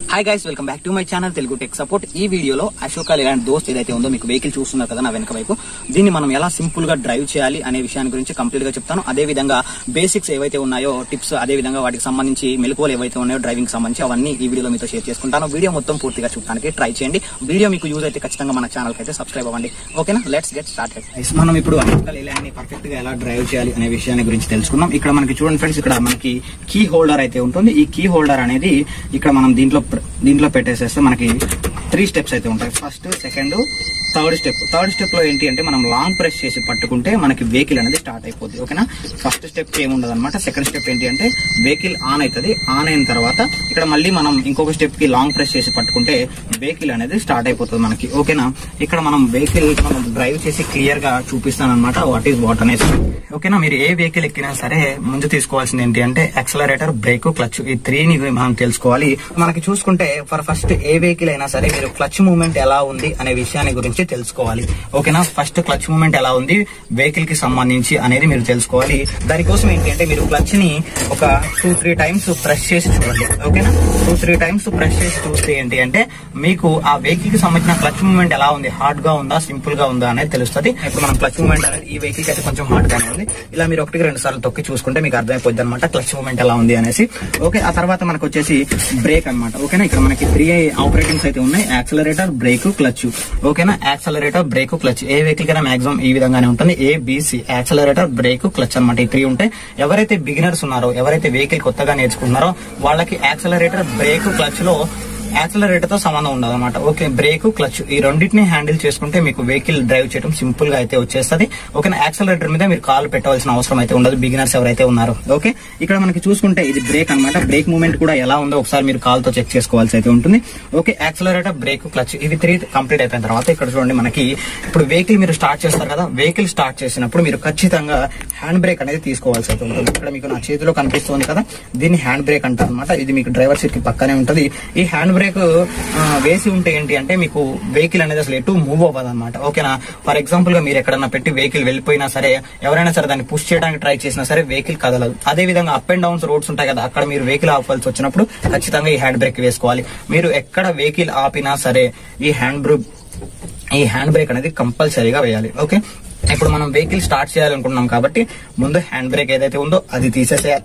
hi guys welcome back to my channel Telugu tech support ఈ వీడియోలో అశోక ఇలాంటి దోస్త్ ఏదైతే ఉందో మీకు వెహికల్ చూస్తున్నారు కదా నా వెనక వైపు దీన్ని మనం ఎలా సింపుల్ గా డ్రైవ్ చేయాలి అనే విషయాన్ని గురించి కంప్లీట్ గా చెప్తాను అదే విధంగా బేసిక్స్ ఏవైతే ఉన్నాయో టిప్స్ అదే విధంగా వాటికి సంబంధించి మెలకువలు ఏవైతే ఉన్నాయో డ్రైవింగ్ సంబంధించి అవన్నీ ఈ వీడియోలో మీతో షేర్ చేసుకుంటాను వీడియో మొత్తం పూర్తిగా చూడడానికి ట్రై చేయండి వీడియో మీకు యూజ్ అయితే ఖచ్చితంగా మన ఛానల్ కి అయితే సబ్స్క్రైబ్ అవ్వండి ఓకేనా లెట్స్ గెట్ స్టార్టెడ్ మనం ఇప్పుడు అశోక ఇలాంటి పర్ఫెక్ట్ గా ఎలా డ్రైవ్ చేయాలి అనే విషయాన్ని గురించి తెలుసుకుందాం ఇక్కడ మనకి చూడండి ఫ్రెండ్స్ ఇక్కడ మనకి కీ హోల్డర్ అయితే ఉంటుంది ఈ కీ హోల్డర్ అనేది ఇక్కడ మనం దీంట్లో ప్ర- దీంట్లో పెట్టేసేస్తే మనకి త్రీ స్టెప్స్ అయితే ఉంటాయి first second third step third step లో ఏంటి అంటే మనం లాంగ్ ప్రెస్ చేసి పట్టుకుంటే మనకి వెహికల్ అనేది స్టార్ట్ అయిపోద్ది ఓకేనా ఫస్ట్ స్టెప్ ఏముండదు అనమాట సెకండ్ స్టెప్ ఏంటి అంటే వెహికల్ ఆన్ అవుతుంది ఆన్ అయిన తర్వాత ఇక్కడ మళ్ళీ మనం ఇంకొక స్టెప్ కి లాంగ్ ప్రెస్ చేసి పట్టుకుంటే వెహికల్ అనేది స్టార్ట్ అయిపోతుంది మనకి ఓకేనా ఇక్కడ మనం వెహికల్ మనం డ్రైవ్ చేసి క్లియర్ గా చూపిస్తాను అనమాట వాట్ ఈస్ వాట్ అనేది ఓకేనా మీరు ఏ వెహికల్ ఎక్కినా సరే ముందు తీసుకోవాల్సింది ఏంటి అంటే యాక్సలరేటర్ బ్రేక్ క్లచ్ ఈ త్రీని మనం తెలుసుకోవాలి మనకి చూసుకుంటే ఫర్ ఫస్ట్ ఏ వెహికల్ అయినా సరే మీరు క్లచ్ మూవ్మెంట్ ఎలా ఉంది అనే విషయాన్ని గురించి తెలుసుకోవాలి ఓకేనా ఫస్ట్ క్లచ్ మూవ్మెంట్ ఎలా ఉంది వెహికల్ కి సంబంధించి అనేది మీరు తెలుసుకోవాలి దానికోసం ఏంటి అంటే మీరు క్లచ్ ని ఒక టూ త్రీ టైమ్స్ ప్రెస్ చేసి చూడండి ఓకేనా టూ త్రీ టైమ్స్ ప్రెస్ చేసి చూస్తే ఏంటి అంటే మీకు ఆ వెహికల్ కి సంబంధించిన క్లచ్ మూవ్మెంట్ ఎలా ఉంది హార్డ్ గా ఉందా సింపుల్ గా ఉందా అనేది తెలుస్తుంది ఇప్పుడు మనం క్లచ్ మూవ్మెంట్ అనేది ఈ వెహికల్ కి అయితే కొంచెం హార్డ్ గానే ఉంది ఇలా మీరు ఒకటికి రెండు సార్లు తొక్కి చూసుకుంటే మీకు అర్థమైపోద్ది అనమాట క్లచ్ మూవ్మెంట్ ఎలా ఉంది అనేసి ఓకే ఆ తర్వాత మనకు వచ్చేసి బ్రేక్ అన్నమాట ఓకేనా ఇక్కడ మనకి త్రీ ఆపరేటింగ్స్ అయితే ఉన్నాయి యాక్సలరేటర్ బ్రేక్ క్లచ్ ఓకేనా యాక్సలరేటర్ బ్రేక్ క్లచ్ ఏ వెహికల్ కైనా మాక్సిమం ఈ విధంగానే ఉంటుంది A B C accelerator brake clutch అన్నమాట ఈ త్రీ ఉంటాయి ఎవరైతే బిగినర్స్ ఉన్నారో ఎవరైతే వెహికల్ కొత్తగా నేర్చుకుంటున్నారో వాళ్ళకి యాక్సలరేటర్ బ్రేక్ క్లచ్ లో యాక్సలరేటర్ తో సంబంధం ఉండదు అనమాట ఓకే బ్రేక్ క్లచ్ ఈ రెండింటిని హ్యాండిల్ చేసుకుంటే మీకు వెహికల్ డ్రైవ్ చేయడం సింపుల్ గా అయితే వచ్చేస్తుంది ఓకే యాక్సలరేటర్ మీద మీరు కాల్ పెట్టవలసిన అవసరం అయితే ఉండదు బిగినర్స్ ఎవరైతే ఉన్నారో ఓకే ఇక్కడ మనకి చూసుకుంటే ఇది బ్రేక్ అన్నమాట బ్రేక్ మూవ్మెంట్ కూడా ఎలా ఉందో ఒకసారి మీరు కాల్ తో చెక్ చేసుకోవాల్సి అయితే ఉంటుంది ఓకే యాక్సలరేటర్ బ్రేక్ క్లచ్ ఇవి త్రీ కంప్లీట్ అయిపోయిన తర్వాత ఇక్కడ చూడండి మనకి ఇప్పుడు వెహికల్ మీరు స్టార్ట్ చేస్తారు కదా వెహికల్ స్టార్ట్ చేసినప్పుడు మీరు ఖచ్చితంగా హ్యాండ్ బ్రేక్ అనేది తీసుకోవాల్సి అయితే ఉంటుంది ఇక్కడ మీకు నా చేతిలో కనిపిస్తుంది కదా దీన్ని హ్యాండ్ బ్రేక్ అంటారు అనమాట ఇది మీకు డ్రైవర్ సీట్ కి పక్కనే ఉంటుంది ఈ హ్యాండ్ బ్రేక్ ఆ, వేసి ఉంటే ఏంటి అంటే మీకు వెహికల్ అనేది అసలు ఎటు మూవ్ అవ్వదు అనమాట ఓకేనా ఫర్ ఎగ్జాంపుల్ గా మీరు ఎక్కడన్నా పెట్టి వెహికల్ వెళ్ళిపోయినా సరే ఎవరైనా సరే దాన్ని పుష్ చేయడానికి ట్రై చేసినా సరే వెహికల్ కదలదు అదే విధంగా అప్ అండ్ డౌన్స్ రోడ్స్ ఉంటాయి కదా అక్కడ మీరు వెహికల్ ఆపాల్సి వచ్చినప్పుడు ఖచ్చితంగా ఈ హ్యాండ్ బ్రేక్ వేసుకోవాలి మీరు ఎక్కడ వెహికల్ ఆపినా సరే ఈ హ్యాండ్ బ్రేక్ ఈ హ్యాండ్ బ్రేక్ అనేది కంపల్సరీగా వేయాలి ఓకే ఇప్పుడు మనం వెహికల్ స్టార్ట్ చేయాలనుకుంటున్నాం కాబట్టి ముందు హ్యాండ్ బ్రేక్ ఏదైతే ఉందో అది తీసేసేయాలి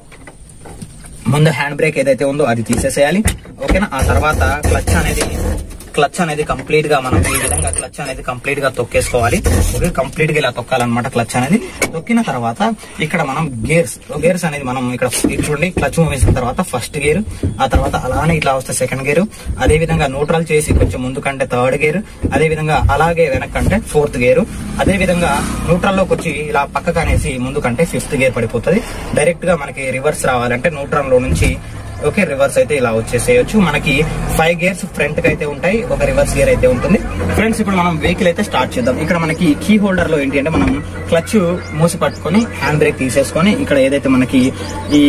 ముందు హ్యాండ్ బ్రేక్ ఏదైతే ఉందో అది తీసేసేయాలి ఓకేనా ఆ తర్వాత క్లచ్ అనేది క్లచ్ అనేది కంప్లీట్ గా మనం ఈ విధంగా క్లచ్ అనేది కంప్లీట్ గా తొక్కేసుకోవాలి ఓకే కంప్లీట్ గా ఇలా తొక్కాలన్నమాట క్లచ్ అనేది తొక్కిన తర్వాత ఇక్కడ మనం గేర్స్ గేర్స్ అనేది మనం ఇక్కడ ఇది చూడండి క్లచ్ వేసిన తర్వాత ఫస్ట్ గేర్ ఆ తర్వాత అలానే ఇట్లా వస్తే సెకండ్ గేర్ అదే విధంగా న్యూట్రల్ చేసి కొంచెం ముందు కంటే థర్డ్ గేర్ అదే విధంగా అలాగే వెనక్కంటే ఫోర్త్ గేర్ అదే విధంగా న్యూట్రల్ లోకి వచ్చి ఇలా పక్కకు అనేసి ముందు కంటే ఫిఫ్త్ గేర్ పడిపోతుంది డైరెక్ట్ గా మనకి రివర్స్ రావాలంటే న్యూట్రల్ లో నుంచి ఓకే రివర్స్ అయితే ఇలా వచ్చేసేయచ్చు మనకి ఫైవ్ గేర్స్ ఫ్రంట్ కి అయితే ఉంటాయి ఒక రివర్స్ గేర్ అయితే ఉంటుంది ఫ్రెండ్స్ ఇప్పుడు మనం వెహికల్ అయితే స్టార్ట్ చేద్దాం ఇక్కడ మనకి కీ హోల్డర్ లో ఏంటి అంటే మనం క్లచ్ మూసి పట్టుకొని హ్యాండ్ బ్రేక్ తీసేసుకొని ఇక్కడ ఏదైతే మనకి ఈ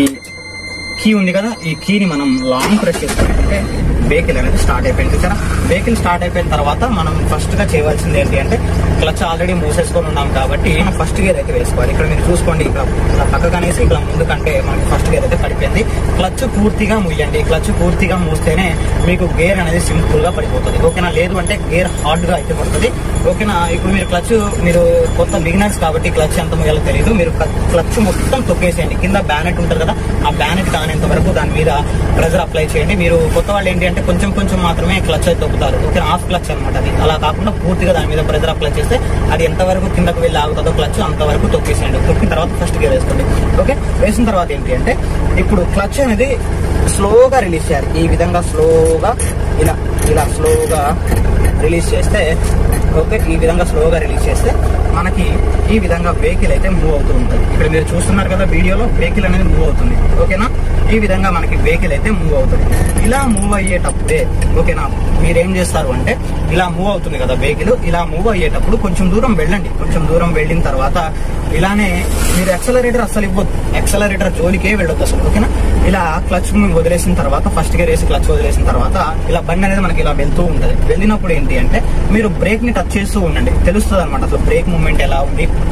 కీ ఉంది కదా ఈ కీని మనం లాంగ్ ప్రెస్ చేసుకుంటే వెహికల్ అనేది స్టార్ట్ అయిపోయింది కదా వెహికల్ స్టార్ట్ అయిపోయిన తర్వాత మనం ఫస్ట్ గా చేయవలసింది ఏంటి అంటే క్లచ్ ఆల్రెడీ మూసేసుకొని ఉన్నాం కాబట్టి మనం ఫస్ట్ గేర్ అయితే వేసుకోవాలి ఇక్కడ మీరు చూసుకోండి ఇక్కడ ఇలా పక్కకనేసి ఇక్కడ ముందు కంటే మనకి ఫస్ట్ గేర్ అయితే పడిపోయింది క్లచ్ పూర్తిగా ముయ్యండి క్లచ్ పూర్తిగా మూస్తేనే మీకు గేర్ అనేది సింపుల్ గా పడిపోతుంది ఓకేనా లేదు అంటే గేర్ హార్డ్ గా అయితే పడుతుంది ఓకేనా ఇప్పుడు మీరు క్లచ్ మీరు కొత్త బిగినర్స్ కాబట్టి క్లచ్ ఎంత ముయ్యాలో తెలియదు మీరు క్లచ్ మొత్తం తొక్కేసేయండి కింద బ్యానెట్ ఉంటుంది కదా ఆ బ్యానెట్ కానేంత వరకు దాని మీద ప్రెజర్ అప్లై చేయండి మీరు కొత్త వాళ్ళు ఏంటి అంటే కొంచెం కొంచెం మాత్రమే క్లచ్ అయితే తొక్కుతారు ఓకే హాఫ్ క్లచ్ అనమాట అది అలా కాకుండా పూర్తిగా దాని మీద ప్రెజర్ అప్లై చేస్తే అది ఎంత వరకు కిందకు వెళ్ళి ఆగుతుందో క్లచ్ అంతవరకు తొక్కేసేయండి తొక్కిన తర్వాత ఫస్ట్ గేర్ వేసుకోండి ఓకే వేసిన తర్వాత ఏంటి అంటే ఇప్పుడు క్లచ్ అనేది స్లోగా రిలీజ్ చేయాలి ఈ విధంగా స్లోగా ఇలా ఇలా స్లోగా రిలీజ్ చేస్తే ఓకే ఈ విధంగా స్లోగా రిలీజ్ చేస్తే మనకి ఈ విధంగా వెహికల్ అయితే మూవ్ అవుతూ ఉంటుంది ఇక్కడ మీరు చూస్తున్నారు కదా వీడియోలో వెహికల్ అనేది మూవ్ అవుతుంది ఓకేనా ఈ విధంగా మనకి వెహికల్ అయితే మూవ్ అవుతుంది ఇలా మూవ్ అయ్యేటప్పుడే ఓకేనా మీరేం చేస్తారు అంటే ఇలా మూవ్ అవుతుంది కదా వెహికల్ ఇలా మూవ్ అయ్యేటప్పుడు కొంచెం దూరం వెళ్ళండి కొంచెం దూరం వెళ్ళిన తర్వాత ఇలానే మీరు ఎక్సలరేటర్ అసలు ఇవ్వద్దు ఎక్సలరేటర్ జోలికే వెళ్ళొద్దు అసలు ఓకేనా ఇలా క్లచ్ వదిలేసిన తర్వాత ఫస్ట్ గేర్ వేసి క్లచ్ వదిలేసిన తర్వాత ఇలా బండి అనేది మనకి ఇలా వెళ్తూ ఉంటది వెళ్ళినప్పుడు ఏంటి అంటే మీరు బ్రేక్ ని టచ్ చేస్తూ ఉండండి తెలుస్తుంది అనమాట అసలు బ్రేక్ మూవ్మెంట్ ఎలా ఉంది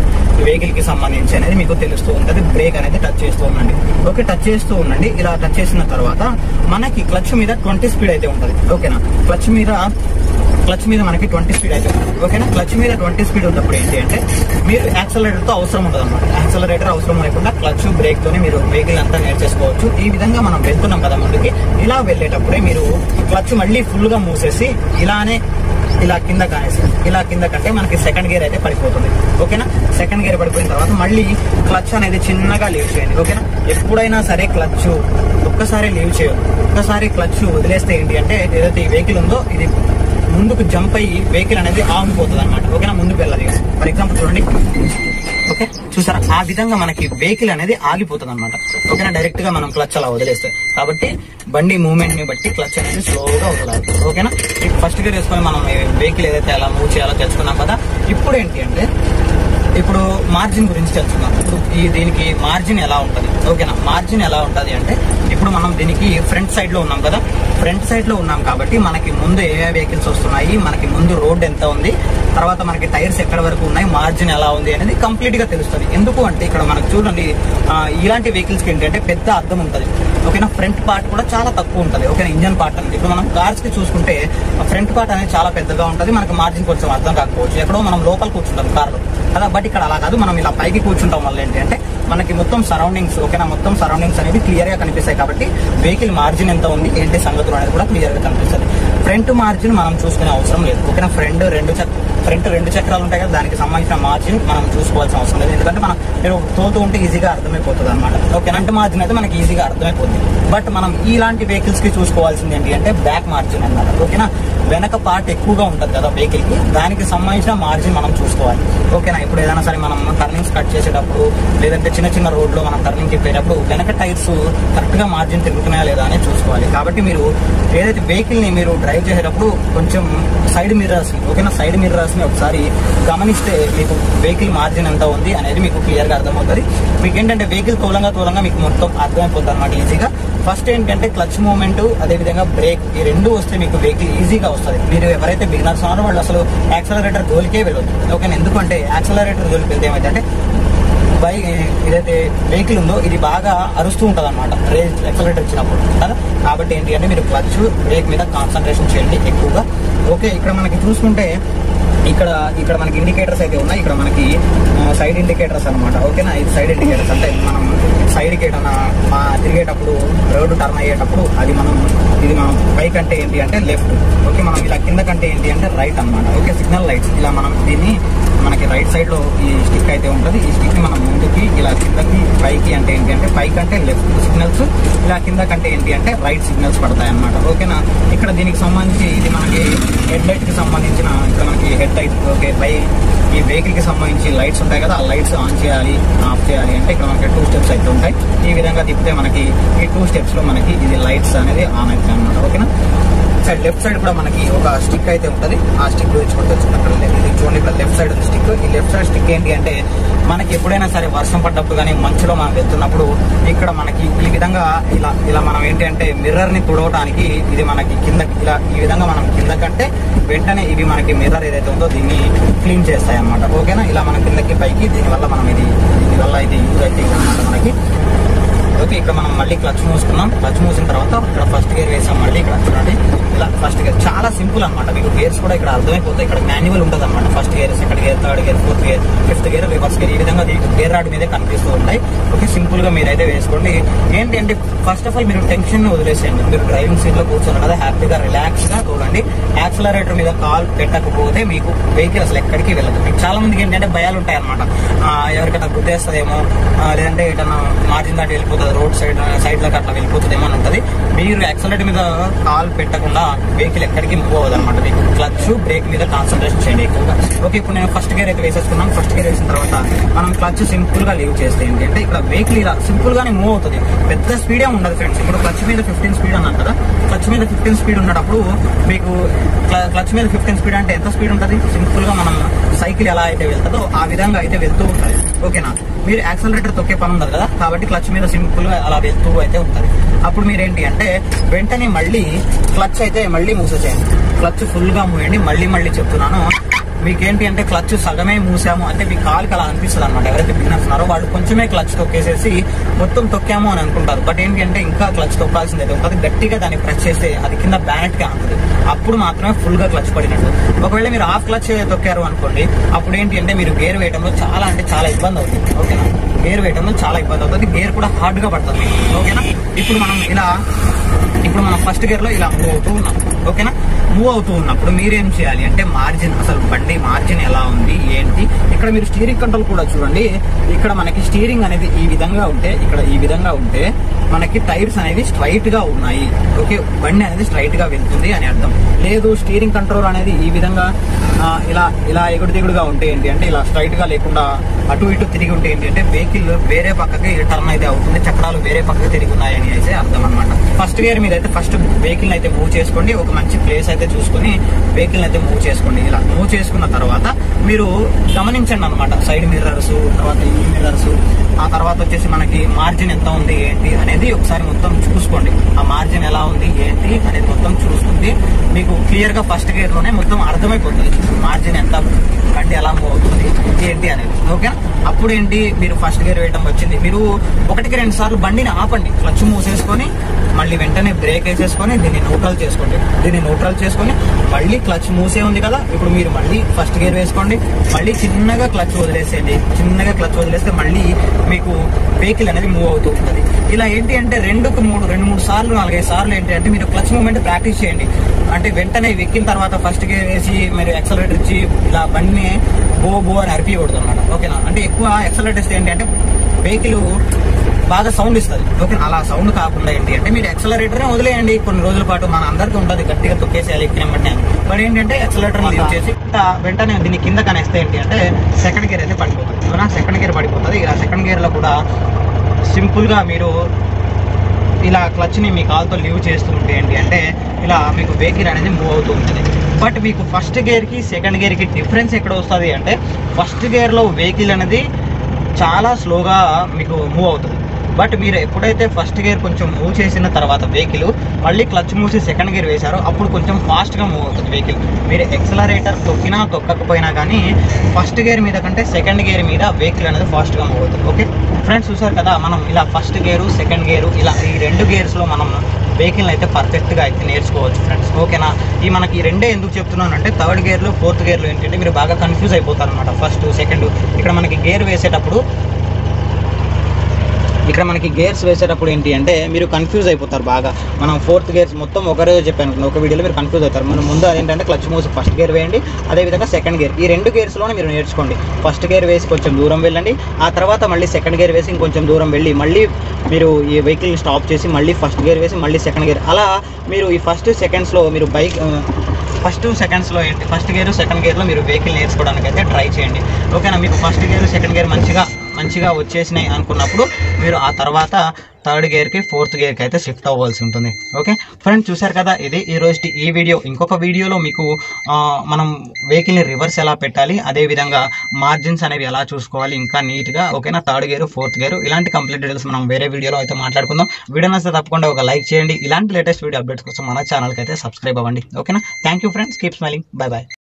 వెహికల్ కి సంబంధించి అనేది మీకు తెలుస్తూ ఉంటది బ్రేక్ అనేది టచ్ చేస్తూ ఉండండి ఓకే టచ్ చేస్తూ ఉండండి ఇలా టచ్ చేసిన తర్వాత మనకి క్లచ్ మీద ట్వంటీ స్పీడ్ అయితే ఉంటది ఓకేనా క్లచ్ మీద క్లచ్ మీద మనకి ట్వంటీ స్పీడ్ అయితే ఉంటుంది ఓకేనా క్లచ్ మీద ట్వంటీ స్పీడ్ ఉన్నప్పుడు ఏంటి అంటే మీరు యాక్సలరేటర్ తో అవసరం ఉండదు అనమాట యాక్సలరేటర్ అవసరం లేకుండా క్లచ్ బ్రేక్ తోనే మీరు వెహికల్ అంతా నేర్చేసుకోవచ్చు ఈ విధంగా మనం వెళ్తున్నాం కదా ముందుకి ఇలా వెళ్ళేటప్పుడే మీరు క్లచ్ మళ్ళీ ఫుల్ గా మూసేసి ఇలానే ఇలా కింద కానేసి ఇలా కింద కంటే మనకి సెకండ్ గేర్ అయితే పడిపోతుంది ఓకేనా సెకండ్ గేర్ పడిపోయిన తర్వాత మళ్ళీ క్లచ్ అనేది చిన్నగా లీవ్ చేయండి ఓకేనా ఎప్పుడైనా సరే క్లచ్ ఒక్కసారి లీవ్ చేయదు ఒక్కసారి క్లచ్ వదిలేస్తే ఏంటి అంటే ఏదైతే ఈ వెహికల్ ఉందో ఇది ముందుకు జంప్ అయ్యి వెహికల్ అనేది ఆగిపోతుంది అనమాట ఓకేనా ముందుకు వెళ్ళాలి ఫర్ ఎగ్జాంపుల్ చూడండి ఓకే చూసారా ఆ విధంగా మనకి వెహికల్ అనేది ఆగిపోతుంది అనమాట ఓకేనా డైరెక్ట్ గా మనం క్లచ్ అలా వదిలేస్తే కాబట్టి బండి మూవ్మెంట్ ని బట్టి క్లచ్ అనేది స్లోగా వదలాలి ఓకేనా ఫస్ట్ గేర్ వేసుకొని మనం వెహికల్ ఏదైతే అలా మూవ్ చేయాలో తెలుసుకున్నాం కదా ఇప్పుడు ఏంటి అంటే ఇప్పుడు మార్జిన్ గురించి తెలుసుకుందాం ఇప్పుడు ఈ దీనికి మార్జిన్ ఎలా ఉంటది ఓకేనా మార్జిన్ ఎలా ఉంటది అంటే ఇప్పుడు మనం దీనికి ఫ్రంట్ సైడ్ లో ఉన్నాం కదా ఫ్రంట్ సైడ్ లో ఉన్నాం కాబట్టి మనకి ముందు ఏ వెహికల్స్ వస్తున్నాయి మనకి ముందు రోడ్ ఎంత ఉంది తర్వాత మనకి టైర్స్ ఎక్కడ వరకు ఉన్నాయి మార్జిన్ ఎలా ఉంది అనేది కంప్లీట్ గా తెలుస్తుంది ఎందుకు అంటే ఇక్కడ మనకు చూడండి ఆ, ఇలాంటి వెహికల్స్ కి ఏంటంటే పెద్ద అర్థం ఉంటుంది ఓకేనా ఫ్రంట్ పార్ట్ కూడా చాలా తక్కువ ఉంటుంది ఓకేనా ఇంజన్ పార్ట్ అనేది ఇప్పుడు మనం కార్స్ కి చూసుకుంటే ఫ్రంట్ పార్ట్ అనేది చాలా పెద్దగా ఉంటుంది మనకి మార్జిన్ కొంచెం అర్థం కాకపోవచ్చు ఎక్కడో మనం లోపల కూర్చుంటాం కార్లో కదా బట్ ఇక్కడ అలా కాదు మనం ఇలా పైకి కూర్చుంటాం వల్ల ఏంటి అంటే మనకి మొత్తం సరౌండింగ్స్ ఓకేనా మొత్తం సరౌండింగ్స్ అనేవి క్లియర్ గా కనిపిస్తాయి కాబట్టి వెహికల్ మార్జిన్ ఎంత ఉంది ఏంటి సంగతులు అనేది కూడా క్లియర్ గా కనిపిస్తుంది ఫ్రంట్ మార్జిన్ మనం చూసుకునే అవసరం లేదు ఓకేనా ఫ్రంట్ రెండు చక్ ఫ్రంట్ రెండు చక్రాలు ఉంటాయి కదా దానికి సంబంధించిన మార్జిన్ మనం చూసుకోవాల్సిన అవసరం లేదు ఎందుకంటే మనం మీరు తోతూ ఉంటే ఈజీగా అర్థమైపోతుంది అనమాట ఓకే ఫ్రంట్ మార్జిన్ అయితే మనకి ఈజీగా అర్థమైపోతుంది బట్ మనం ఇలాంటి వెహికల్స్ కి చూసుకోవాల్సింది ఏంటి అంటే బ్యాక్ మార్జిన్ అన్నమాట ఓకేనా వెనక పార్ట్ ఎక్కువగా ఉంటుంది కదా వెహికల్ కి దానికి సంబంధించిన మార్జిన్ మనం చూసుకోవాలి ఓకేనా ఇప్పుడు ఏదైనా సరే మనం టర్నింగ్స్ కట్ చేసేటప్పుడు లేదంటే చిన్న చిన్న రోడ్ లో మనం టర్నింగ్ కి పోయేటప్పుడు వెనక టైర్స్ కరెక్ట్ గా మార్జిన్ తిరుగుతున్నాయా లేదా అని చూసుకోవాలి కాబట్టి మీరు ఏదైతే వెహికల్ ని మీరు డ్రైవ్ చేసేటప్పుడు కొంచెం సైడ్ మిర్రర్స్ ఓకేనా సైడ్ మిర్రర్స్ ని ఒకసారి గమనిస్తే మీకు వెహికల్ మార్జిన్ ఎంత ఉంది అనేది మీకు క్లియర్ గా అర్థమవుతుంది మీకు ఏంటంటే వెహికల్ తోలంగా తోలంగా మీకు మొత్తం అర్థమైపోతుంది అనమాట ఈజీగా ఫస్ట్ ఏంటంటే క్లచ్ మూవ్మెంట్ అదే విధంగా బ్రేక్ ఈ రెండు వస్తే మీకు వెహికల్ ఈజీగా వస్తుంది మీరు ఎవరైతే బిగినర్స్ ఉన్నారో వాళ్ళు అసలు యాక్సలరేటర్ గోల్కే వెళ్ళొద్దు ఓకేనా ఎందుకంటే యాక్సలరేటర్ గోల్కి వెళ్తే ఏమైందంటే బైక్ ఏదైతే వెహికల్ ఉందో ఇది బాగా అరుస్తూ ఉంటుంది అనమాట రేజ్ ఎక్సలరేటర్ ఇచ్చినప్పుడు కదా కాబట్టి ఏంటి అంటే మీరు క్లచ్ బ్రేక్ మీద కాన్సన్ట్రేషన్ చేయండి ఎక్కువగా ఓకే ఇక్కడ మనకి చూసుకుంటే ఇక్కడ ఇక్కడ మనకి ఇండికేటర్స్ అయితే ఉన్నాయి ఇక్కడ మనకి సైడ్ ఇండికేటర్స్ అన్నమాట ఓకేనా ఇది సైడ్ ఇండికేటర్స్ అంటే మనం సైడ్ కి ఏదైనా మా తిరిగేటప్పుడు రోడ్డు టర్న్ అయ్యేటప్పుడు అది మనం ఇది మనం పైకి అంటే ఏంటి అంటే లెఫ్ట్ ఓకే మనం ఇలా కింద కంటే ఏంటి అంటే రైట్ అన్నమాట ఓకే సిగ్నల్ లైట్స్ ఇలా మనం దీన్ని మనకి రైట్ సైడ్ లో ఈ స్టిక్ అయితే ఉంటుంది ఈ స్టిక్ ని మనం ముందుకి ఇలా కిందకి పైకి అంటే ఏంటి అంటే పైకి అంటే లెఫ్ట్ సిగ్నల్స్ ఇలా కింద కంటే ఏంటి అంటే రైట్ సిగ్నల్స్ పడతాయి అన్నమాట ఓకేనా ఇక్కడ దీనికి సంబంధించి ఇది మనకి హెడ్ లైట్ కి సంబంధించిన ఇక్కడ మనకి హెడ్ లైట్ ఓకే పై ఈ వెహికల్ కి సంబంధించి లైట్స్ ఉంటాయి కదా ఆ లైట్స్ ఆన్ చేయాలి ఆఫ్ చేయాలి అంటే ఇక్కడ మనకి టూ స్టెప్స్ అయితే ఉంటాయి ఈ విధంగా తిప్పితే మనకి ఈ టూ స్టెప్స్ లో మనకి ఇది లైట్స్ అనేది ఆన్ అవుతాయి అన్నమాట ఓకేనా సైడ్ లెఫ్ట్ సైడ్ కూడా మనకి ఒక స్టిక్ అయితే ఉంటుంది ఆ స్టిక్ గురించి కూడా తెలుసుకున్నాం ఇక్కడ లే- ఇది చూడండి ఇక్కడ లెఫ్ట్ సైడ్ ఉంది స్టిక్ ఈ లెఫ్ట్ సైడ్ స్టిక్ ఏంటి అంటే మనకి ఎప్పుడైనా సరే వర్షం పడ్డప్పుడు కానీ మంచులో మనం వెళ్తున్నప్పుడు ఇక్కడ మనకి ఈ విధంగా ఇలా ఇలా మనం ఏంటి అంటే మిర్రర్ ని తుడవడానికి ఇది మనకి కింద ఇలా ఈ విధంగా మనం కింద కంటే వెంటనే ఇవి మనకి మిర్రర్ ఏదైతే ఉందో దీన్ని క్లీన్ చేస్తాయి అన్నమాట ఓకేనా ఇలా మనం కిందకి పైకి దీనివల్ల మనం ఇది దీనివల్ల ఇది యూజ్ అయితే అనమాట మనకి ఓకే ఇక్కడ మనం మళ్ళీ క్లచ్ మూసుకున్నాం క్లచ్ మూసిన తర్వాత ఇక్కడ ఫస్ట్ గేర్ వేసాం మళ్ళీ ఇక్కడ చూడండి ఇలా ఫస్ట్ గేర్ చాలా సింపుల్ అన్నమాట మీకు గేర్స్ కూడా ఇక్కడ అర్థమైపోతాయి ఇక్కడ మాన్యువల్ ఉంటుంది అనమాట first gear second gear third gear fourth gear fifth gear reverse gear ఈ విధంగా దీనికి గేర్ రాడ్ మీదే కనిపిస్తూ ఉంటాయి ఓకే సింపుల్ గా మీరైతే వేసుకోండి ఏంటి అంటే ఫస్ట్ ఆఫ్ ఆల్ మీరు టెన్షన్ వదిలేసేయండి మీరు డ్రైవింగ్ సీట్ లో కూర్చొని కదా హ్యాపీగా రిలాక్స్ గా చూడండి యాక్సలరేటర్ మీద కాల్ పెట్టకపోతే మీకు వెహికల్ అసలు ఎక్కడికి వెళ్ళదు మీకు చాలా మందికి ఏంటంటే భయాలు ఉంటాయి అనమాట ఎవరికైనా గుద్దేస్తుందేమో ఆ, లేదంటే ఏదైనా మార్జిన్ దాటి వెళ్ళిపోతుంది రోడ్ సైడ్ సైడ్ లోకి అట్లా వెళ్ళిపోతుందేమో అని ఉంటుంది మీరు యాక్సలరేటర్ మీద కాల్ పెట్టకుండా వెహికల్ ఎక్కడికి మూవ్ అవ్వదు అనమాట మీకు క్లచ్ బ్రేక్ మీద కాన్సన్ట్రేషన్ చేయండి ఎక్కువగా ఓకే ఇప్పుడు నేను ఫస్ట్ గేర్ అయితే వేసేసుకున్నాం ఫస్ట్ గేర్ వేసిన తర్వాత మనం క్లచ్ సింపుల్ గా లీవ్ చేస్తే ఏంటి అంటే ఇక్కడ వెహికల్ ఇలా సింపుల్ గానే మూవ్ అవుతుంది పెద్ద స్పీడే ఉండదు ఫ్రెండ్స్ ఇప్పుడు క్లచ్ మీద ఫిఫ్టీన్ స్పీడ్ అన్నాను కదా క్లచ్ మీద ఫిఫ్టీన్ స్పీడ్ ఉన్నప్పుడు మీకు క్ల- క్లచ్ మీద ఫిఫ్టీన్ స్పీడ్ అంటే ఎంత స్పీడ్ ఉంటుంది సింపుల్ గా మనం సైకిల్ ఎలా అయితే వెళ్తుందో ఆ విధంగా అయితే వెళ్తూ ఉంటుంది ఓకేనా మీరు యాక్సలరేటర్ తొక్కే పని ఉండదు కదా కాబట్టి క్లచ్ మీద సింపుల్ గా అలా వెళ్తూ అయితే ఉంటుంది అప్పుడు మీరేంటి అంటే వెంటనే మళ్ళీ క్లచ్ అయితే మళ్ళీ మూసేసేయండి క్లచ్ ఫుల్ గా మూయండి మళ్ళీ మళ్ళీ చెప్తున్నాను మీకేంటి అంటే క్లచ్ సగమే మూసాము అంటే మీ కాలుకి అలా అనిపిస్తుంది అనమాట ఎవరైతే బిగినర్స్ ఉన్నారో వాళ్ళు కొంచెమే క్లచ్ తొక్కేసేసి మొత్తం తొక్కాము అని అనుకుంటారు బట్ ఏంటి అంటే ఇంకా క్లచ్ తొక్కాల్సింది అయితే ఉంటుంది గట్టిగా దాన్ని ప్రెస్ చేస్తే అది కింద బ్యానెట్ గా ఉంటుంది అప్పుడు మాత్రమే ఫుల్ గా క్లచ్ పడినట్టు ఒకవేళ మీరు హాఫ్ క్లచ్ తొక్కారు అనుకోండి అప్పుడు ఏంటి అంటే మీరు గేర్ వేయడంలో చాలా అంటే చాలా ఇబ్బంది అవుతుంది ఓకేనా గేర్ వేయడంలో చాలా ఇబ్బంది అవుతుంది గేర్ కూడా హార్డ్ గా పడుతుంది ఓకేనా ఇప్పుడు మనం ఇలా ఇప్పుడు మనం ఫస్ట్ గేర్ లో ఇలా మూవ్ అవుతూ ఉన్నాం ఓకేనా మూవ్ అవుతూ ఉన్నప్పుడు మీరేం చేయాలి అంటే మార్జిన్ అసలు బండి మార్జిన్ ఎలా ఉంది ఏంటి ఇక్కడ మీరు స్టీరింగ్ కంట్రోల్ కూడా చూడండి ఇక్కడ మనకి స్టీరింగ్ అనేది ఈ విధంగా ఉంటే ఇక్కడ ఈ విధంగా ఉంటే మనకి టైర్స్ అనేవి స్ట్రైట్ గా ఉన్నాయి ఓకే బండి అనేది స్ట్రైట్ గా వెళ్తుంది అని అర్థం లేదు స్టీరింగ్ కంట్రోల్ అనేది ఈ విధంగా ఆ, ఇలా ఇలా ఎగుడు దిగుడుగా ఉంటే ఏంటి అంటే ఇలా స్ట్రైట్ గా లేకుండా అటు ఇటు తిరిగి ఉంటే ఏంటి అంటే వెహికల్ వేరే పక్కకి టర్న్ అయితే అవుతుంది చక్రాలు వేరే పక్కకి తిరిగి ఉన్నాయని అయితే అర్థం అనమాట ఫస్ట్ గేర్ మీద అయితే ఫస్ట్ వెహికల్ అయితే మూవ్ చేసుకోండి ఒక మంచి ప్లేస్ అయితే చూసుకొని వెహికల్ అయితే మూవ్ చేసుకోండి ఇలా మూవ్ చేసుకున్న తర్వాత మీరు గమనించండి అనమాట సైడ్ మిర్రర్స్ తర్వాత ఈ మిర్రర్స్ ఆ తర్వాత వచ్చేసి మనకి మార్జిన్ ఎంత ఉంది ఏంటి అనేది ఒకసారి మొత్తం చూసుకోండి ఆ మార్జిన్ ఎలా ఉంది ఏంటి అనేది మొత్తం చూసుకుంది మీకు క్లియర్ గా ఫస్ట్ గేర్ లోనే మొత్తం అర్థమైపోతుంది మార్జిన్ ఎంత బండి ఎలా మూవ్ అవుతుంది ఏంటి అనేది ఓకేనా అప్పుడు ఏంటి మీరు ఫస్ట్ గేర్ వేయడం వచ్చింది మీరు ఒకటికి రెండు సార్లు బండిని ఆపండి క్లచ్ మూసేసుకొని మళ్ళీ వెంటనే బ్రేక్ వేసేసుకొని దీన్ని న్యూట్రల్ చేసుకోండి దీన్ని న్యూట్రల్ చేసుకొని మళ్ళీ క్లచ్ మూసే ఉంది కదా ఇప్పుడు మీరు మళ్ళీ ఫస్ట్ గేర్ వేసుకోండి మళ్ళీ చిన్నగా క్లచ్ వదిలేసేయండి చిన్నగా క్లచ్ వదిలేస్తే మళ్ళీ మీకు వెహికల్ అనేది మూవ్ అవుతూ ఉంటుంది ఇలా ఏంటి అంటే రెండుకు మూడు రెండు మూడు సార్లు నాలుగైదు సార్లు ఏంటి అంటే మీరు క్లచ్ మూమెంట్ ప్రాక్టీస్ చేయండి అంటే వెంటనే ఎక్కిన తర్వాత ఫస్ట్ గేర్ వేసి మీరు ఎక్సలరేటర్ ఇచ్చి ఇలా బండిని బో బో అని అరిపియకూడదు అనమాట ఓకేనా అంటే ఎక్కువ ఎక్సలరేటర్ ఇస్తే ఏంటి అంటే వెహికల్ బాగా సౌండ్ ఇస్తుంది ఓకే అలా సౌండ్ కాకుండా ఏంటి అంటే మీరు ఎక్సలరేటర్ వదిలేయండి కొన్ని రోజుల పాటు మన అందరికీ ఉంటుంది గట్టిగా తొక్కేసేయాలి ఎక్కిన వెంటనే బట్ ఏంటంటే ఎక్సలరేటర్ యూజ్ చేసి ఇట్లా వెంటనే దీన్ని కింద కనేస్తే ఏంటి అంటే సెకండ్ గేర్ అయితే పడిపోతుంది అవునా సెకండ్ గేర్ పడిపోతుంది ఇలా సెకండ్ గేర్ లో కూడా సింపుల్ గా మీరు ఇలా క్లచ్ ని మీ కాల్తో లీవ్ చేస్తూ ఉంటే ఏంటి అంటే ఇలా మీకు వెహికల్ అనేది మూవ్ అవుతూ ఉంటుంది బట్ మీకు ఫస్ట్ గేర్ కి సెకండ్ గేర్ కి డిఫరెన్స్ ఎక్కడ వస్తుంది అంటే ఫస్ట్ గేర్ లో వెహికల్ అనేది చాలా స్లోగా మీకు మూవ్ అవుతుంది బట్ మీరు ఎప్పుడైతే ఫస్ట్ గేర్ కొంచెం మూవ్ చేసిన తర్వాత వెహికల్ మళ్ళీ క్లచ్ మూసి సెకండ్ గేర్ వేశారో అప్పుడు కొంచెం ఫాస్ట్గా మూవ్ అవుతుంది వెహికల్ మీరు ఎక్సలరేటర్ తొక్కినా తొక్కకపోయినా కానీ ఫస్ట్ గేర్ మీద కంటే సెకండ్ గేర్ మీద వెహికల్ అనేది ఫాస్ట్గా మూవ్ అవుతుంది ఓకే ఫ్రెండ్స్ చూసారు కదా మనం ఇలా ఫస్ట్ గేరు సెకండ్ గేరు ఇలా ఈ రెండు గేర్స్లో మనం వెహికల్ అయితే పర్ఫెక్ట్గా అయితే నేర్చుకోవచ్చు ఫ్రెండ్స్ ఓకేనా ఈ మనకి ఈ రెండే ఎందుకు చెప్తున్నాను అంటే థర్డ్ గేర్లో ఫోర్త్ గేర్లో ఏంటంటే మీరు బాగా కన్ఫ్యూజ్ అయిపోతారు అనమాట ఫస్ట్ సెకండ్ ఇక్కడ మనకి గేర్ వేసేటప్పుడు ఇక్కడ మనకి గేర్స్ వేసేటప్పుడు ఏంటి అంటే మీరు కన్ఫ్యూజ్ అయిపోతారు బాగా మనం ఫోర్త్ గేర్స్ మొత్తం ఒకరే చెప్పాను అనుకోండి, ఒక వీడియోలో మీరు కన్ఫ్యూజ్ అవుతారు మనం ముందు అదేంటంటే క్లచ్ మూసి ఫస్ట్ గేర్ వేయండి అదేవిధంగా సెకండ్ గేర్ ఈ రెండు గేర్స్లోనే మీరు నేర్చుకోండి ఫస్ట్ గేర్ వేసి కొంచెం దూరం వెళ్ళండి ఆ తర్వాత మళ్ళీ సెకండ్ గేర్ వేసి ఇంకొంచెం దూరం వెళ్ళి మళ్ళీ మీరు ఈ వెహికల్ని స్టాప్ చేసి మళ్ళీ ఫస్ట్ గేర్ వేసి మళ్ళీ సెకండ్ గేర్ అలా మీరు ఈ ఫస్ట్ సెకండ్స్లో మీరు బైక్ ఫస్ట్ సెకండ్స్లో ఏంటి ఫస్ట్ గేర్ సెకండ్ గేర్లో మీరు వెహికల్ నేర్చుకోవడానికి అయితే ట్రై చేయండి ఓకేనా మీకు ఫస్ట్ గేర్ సెకండ్ గేర్ మంచిగా మంచిగా వచ్చేసినాయి అనుకున్నప్పుడు మీరు ఆ తర్వాత థర్డ్ గేర్కి ఫోర్త్ గేర్కి అయితే షిఫ్ట్ అవ్వాల్సి ఉంటుంది ఓకే ఫ్రెండ్స్ చూసారు కదా ఇది ఈ రోజు ఈ వీడియో ఇంకొక వీడియోలో మీకు ఆ, మనం వెహికల్ని రివర్స్ ఎలా పెట్టాలి అదేవిధంగా మార్జిన్స్ అనేవి ఎలా చూసుకోవాలి ఇంకా నీట్గా ఓకేనా థర్డ్ గేర్ ఫోర్త్ గేర్ ఇలాంటి కంప్లీట్ డీటెయిల్స్ మనం వేరే వీడియోలో అయితే మాట్లాడుకుందాం వీడియో నచ్చితే తప్పకుండా ఒక లైక్ చేయండి ఇలాంటి లేటెస్ట్ వీడియో అప్డేట్స్ కోసం మన ఛానల్కి అయితే సబ్స్క్రైబ్ అవ్వండి ఓకేనా thank you friends keep smiling bye bye